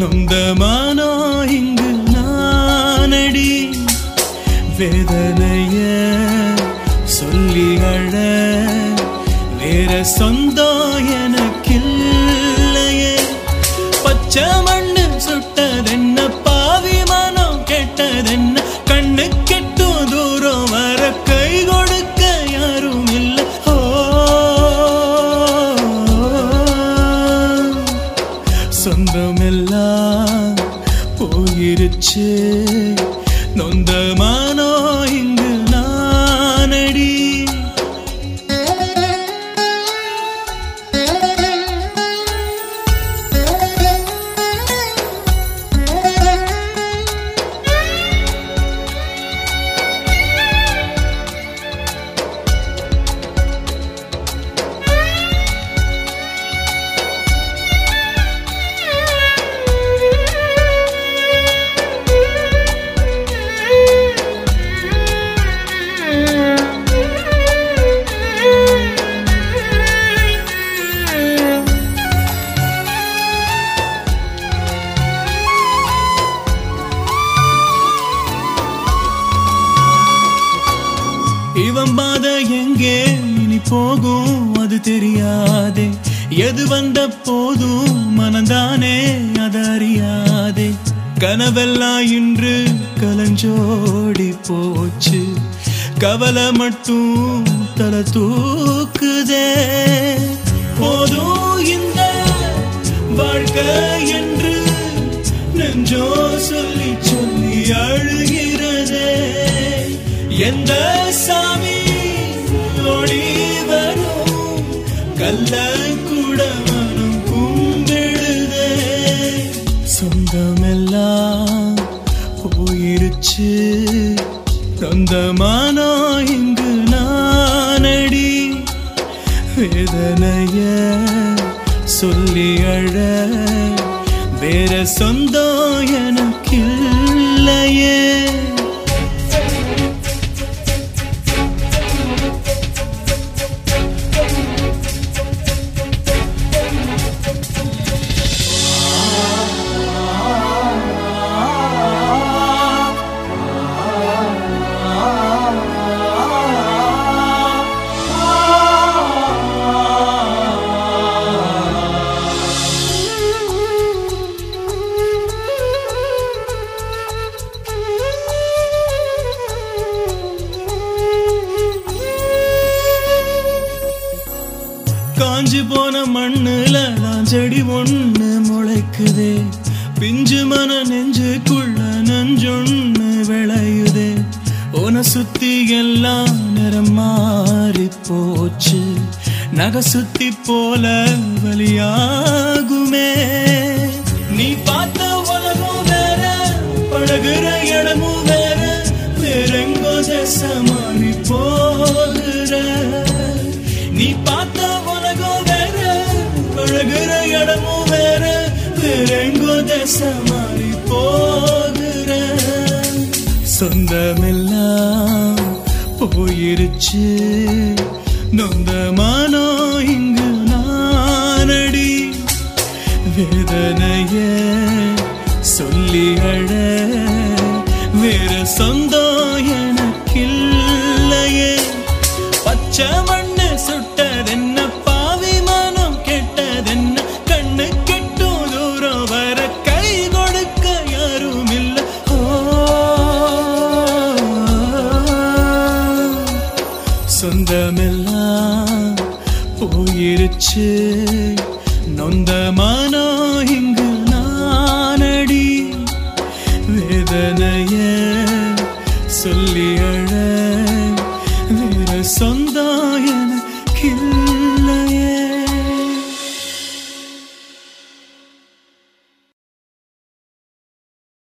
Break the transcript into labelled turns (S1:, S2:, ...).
S1: நொந்தமானோ இங்கு நானடி வேதனைய சொல்லி அழ வேற சொந்தம் எனக்கில்லையே பச்சை மண்ணு சுட்டதென்ன பாவி மனம் கெட்டதென்ன கண்ணு கெட்டும் தூரம் வர கை கொடுக்க யாரும் இல்ல ஓ சொந்தமெல்லாம் போயிருச்சு நொந்தமானோ இங்கு நானடி இவன் பாத எங்கே இனி போகும் அது தெரியாதே எது வந்த போதும் மனந்தானே அது அறியாதே கனவெல்லாம் இன்று கலஞ்சோடி போச்சு கவலை மட்டும் தலை தூக்குதே போதும் இந்த வாழ்க்கை என்று நெஞ்சோ சொல்லி சொல்லி அழுகிறதே எந்த சாமி ஓடி வரும் கல்ல கூட மனம் கும்பிடுதே சொந்தமெல்லாம் போயிருச்சு சொந்தமானோ இங்கு நானடி வேதனைய சொல்லி அழ வேற சொந்தம் எனக்கில்லையே காஞ்சு போன மண்ணுல தான் செடி ஒண்ணு முளைக்குதே பிஞ்சு மன நெஞ்சுக்குள்ள நஞ்சொண்ணு விளையுதே உன சுத்தி எல்லாம் நிறம் மாறி போச்சு நகை சுத்தி போல வலியாகுமே நீ பார்த்த உலகம் வேற பழகுற இடமும் வேற வேறெங்கோ திசை மாறி போகிற நீ பார்த்த உலகம் வேற பழகுற இடமும் வேற வேறெங்கோ திசை மாறி போகிற சொந்தமெல்லாம் போயிருச்சு நொந்தமானோ இங்கு நானடி வேதனைய சொல்லி அழ வேற சொந்தம் எனக்கில்லையே பச்சை மண்ணு சுட்டதென்ன பாவி மனம் கெட்டதென்ன கண்ணு கெட்டும் தூரம் வர கை கொடுக்க யாரும் இல்ல ஓ சொந்தமெல்லாம் போயிருச்சு நொந்தமானோ இங்கு நானடி வேதனைய சொல்லி அழ வேற சொந்தம் என